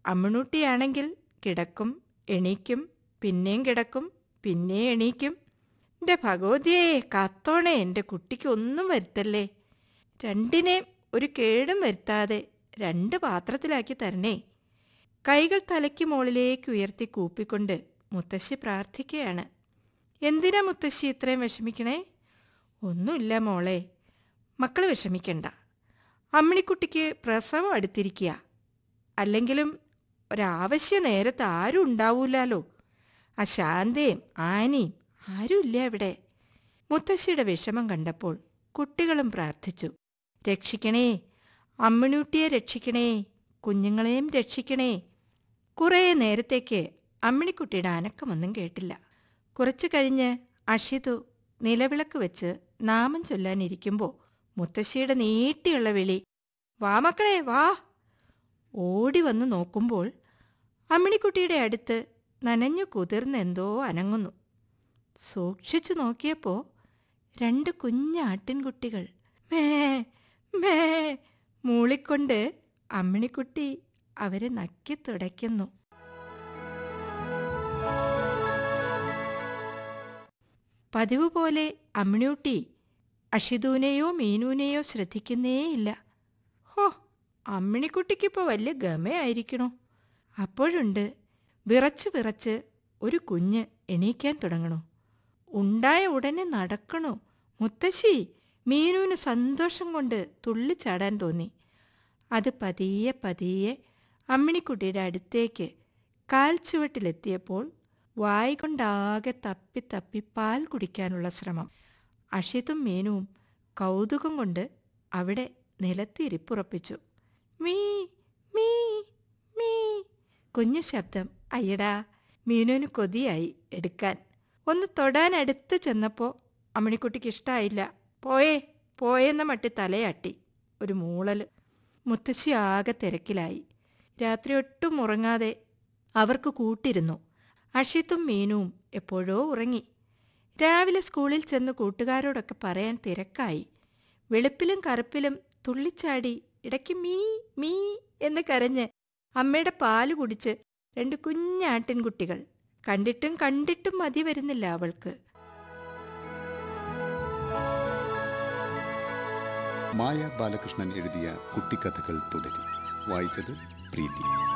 അമ്മിണൂട്ടിയാണെങ്കിൽ കിടക്കും എണീക്കും പിന്നെയും കിടക്കും പിന്നെ എണീക്കും എൻ്റെ ഭഗവതിയെ കാത്തോണേ എൻ്റെ കുട്ടിക്ക് ഒന്നും വരുത്തല്ലേ രണ്ടിനെയും ഒരു കേടും വരുത്താതെ രണ്ട് പാത്രത്തിലാക്കി തരണേ കൈകൾ തലയ്ക്ക് മുകളിലേക്ക് ഉയർത്തി കൂപ്പിക്കൊണ്ട് മുത്തശ്ശി പ്രാർത്ഥിക്കുകയാണ് എന്തിനാ മുത്തശ്ശി ഇത്രയും വിഷമിക്കണേ ഒന്നുമില്ല മോളെ മക്കൾ വിഷമിക്കണ്ട അമ്മിണിക്കുട്ടിക്ക് പ്രസവം അടുത്തിരിക്കുക അല്ലെങ്കിലും ഒരാവശ്യ നേരത്ത് ആരും ഉണ്ടാവൂലോ ആ ശാന്തയും ആനയും ആരുമില്ല ഇവിടെ മുത്തശ്ശിയുടെ വിഷമം കണ്ടപ്പോൾ കുട്ടികളും പ്രാർത്ഥിച്ചു രക്ഷിക്കണേ അമ്മിണിക്കുട്ടിയെ രക്ഷിക്കണേ കുഞ്ഞുങ്ങളെയും രക്ഷിക്കണേ കുറേ നേരത്തേക്ക് അമ്മിണിക്കുട്ടിയുടെ അനക്കമൊന്നും കേട്ടില്ല കുറച്ചു കഴിഞ്ഞ് അഷിതു നിലവിളക്ക് വെച്ച് നാമം ചൊല്ലാനിരിക്കുമ്പോൾ മുത്തശ്ശിയുടെ നീട്ടിയുള്ള വിളി വാ മക്കളെ വാ ഓടി വന്ന് നോക്കുമ്പോൾ അമ്മിണിക്കുട്ടിയുടെ അടുത്ത് നനഞ്ഞു കുതിർന്ന് എന്തോ അനങ്ങുന്നു സൂക്ഷിച്ചു നോക്കിയപ്പോൾ രണ്ട് കുഞ്ഞാട്ടിൻകുട്ടികൾ മേ മേ മൂളിക്കൊണ്ട് അമ്മിണിക്കുട്ടി അവരെ നക്കി തുടയ്ക്കുന്നു പതിവ് പോലെ അമ്മിണിയൂട്ടി അഷിതൂനെയോ മീനൂനെയോ ശ്രദ്ധിക്കുന്നേയില്ല ഹോ അമ്മിണിക്കുട്ടിക്കിപ്പോൾ വലിയ ഗമയായിരിക്കണോ അപ്പോഴുണ്ട് വിറച്ച് വിറച്ച് ഒരു കുഞ്ഞ് എണീക്കാൻ തുടങ്ങണു ഉണ്ടായ ഉടനെ നടക്കണോ മുത്തശ്ശി മീനുവിന് സന്തോഷം കൊണ്ട് തുള്ളിച്ചാടാൻ തോന്നി അത് പതിയെ പതിയെ അമ്മിണിക്കുട്ടിയുടെ അടുത്തേക്ക് കാൽ ചുവട്ടിലെത്തിയപ്പോൾ വായി കൊണ്ടാകെ തപ്പി തപ്പി പാൽ കുടിക്കാനുള്ള ശ്രമം അഷിതും മീനുവും കൗതുകം കൊണ്ട് അവിടെ നിലത്തിരിപ്പുറപ്പിച്ചു മീ മീ മീ കുഞ്ഞു ശബ്ദം അയ്യടാ മീനുവിന് കൊതിയായി എടുക്കാൻ ഒന്ന് തൊടാൻ അടുത്ത് ചെന്നപ്പോൾ അമ്മണിക്കുട്ടിക്ക് ഇഷ്ടമായില്ല പോയേ പോയെന്ന മട്ടി തലയാട്ടി ഒരു മൂളൽ മുത്തശ്ശി ആകെ തിരക്കിലായി രാത്രി ഒട്ടും ഉറങ്ങാതെ അവർക്ക് കൂട്ടിരുന്നു അഷിത്തും മീനുവും എപ്പോഴോ ഉറങ്ങി രാവിലെ സ്കൂളിൽ ചെന്ന് കൂട്ടുകാരോടൊക്കെ പറയാൻ തിരക്കായി വെളുപ്പിലും കറുപ്പിലും തുള്ളിച്ചാടി ഇടയ്ക്ക് മീ മീ എന്ന് കരഞ്ഞ് അമ്മയുടെ പാല് കുടിച്ച് രണ്ട് കുഞ്ഞാട്ടിൻകുട്ടികൾ കണ്ടിട്ടും കണ്ടിട്ടും മതി വരുന്നില്ല അവൾക്ക് മായ ബാലകൃഷ്ണൻ എഴുതിയ കുട്ടിക്കഥകൾ തുടരും വായിച്ചത് പ്രീതി